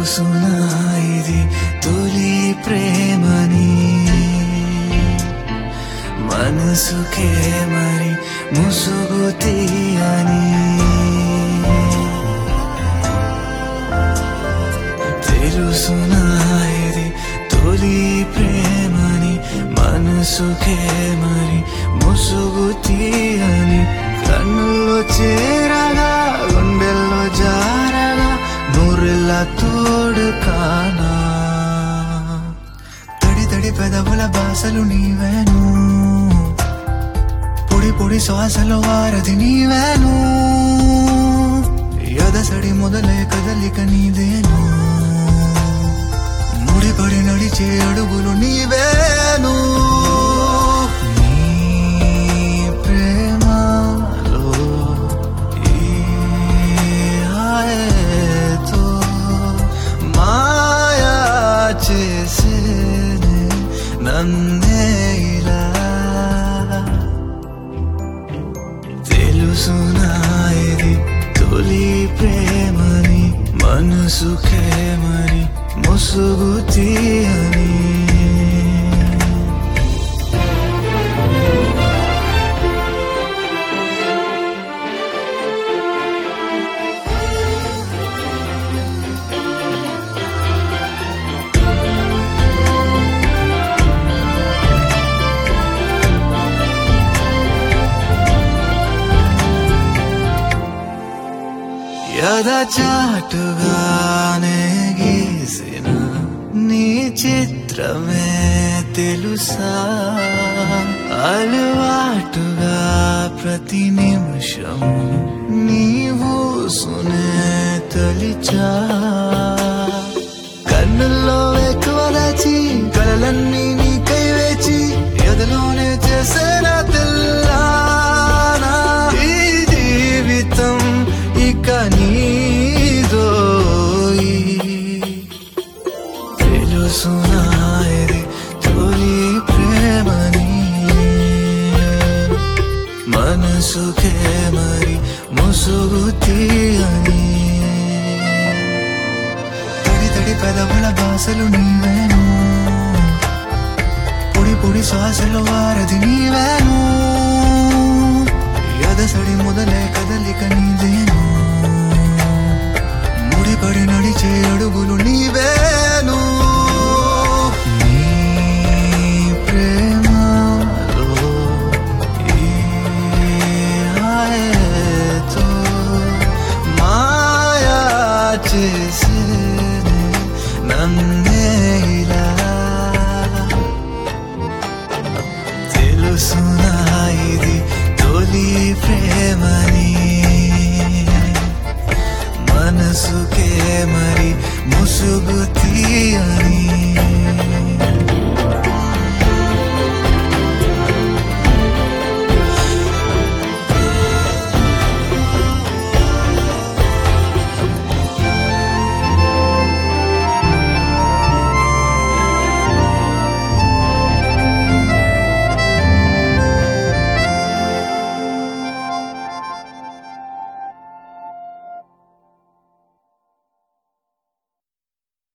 తెలుసునా ఇది తొలి ప్రేమని మనసుకే మరి ముసుగు తీయని తెలుసునా ఇది తొలి ప్రేమని మనసుకే మరి ముసుగు తీయని కన్నుల్లో చేరగా గుండెల్లో జారగా నూరెల్ల తోడు కానా తడి తడి పెదవుల బాసలు నీవేను పొడి పొడి శ్వాసలో వారధి నీవేను ఎదసడి మొదలే కదలిక నీదేను ముడిపడి నడిచే అడుగులు నీవేను నీ ప్రేమలో ఈ హాయేతో మాయా చేసేనే నన్నే ఇలా తెలుసునా ఇది తొలి ప్రేమని మనసుకే మరి ముసుగు తీయని చాటుగానే గీసిన నీ చిత్రమే తెలుసా అలవాటుగా ప్రతి నిమిషం నీవు సునే తలిచా కన్నుల్లో ఎక్కువ దాచి కలలన్నీ నీకై వేచి ఎదలోనే చేసేన తెల్లానా ఈ జీవితం ఇక నీదోయి తెలుసునా ఇది తొలి ప్రేమని మనసుకే మరి ముసుగు తీయని తడి తడి పెదవుల బాసలు నీవేను పొడి పొడి శ్వాసలు వారధి నీవేను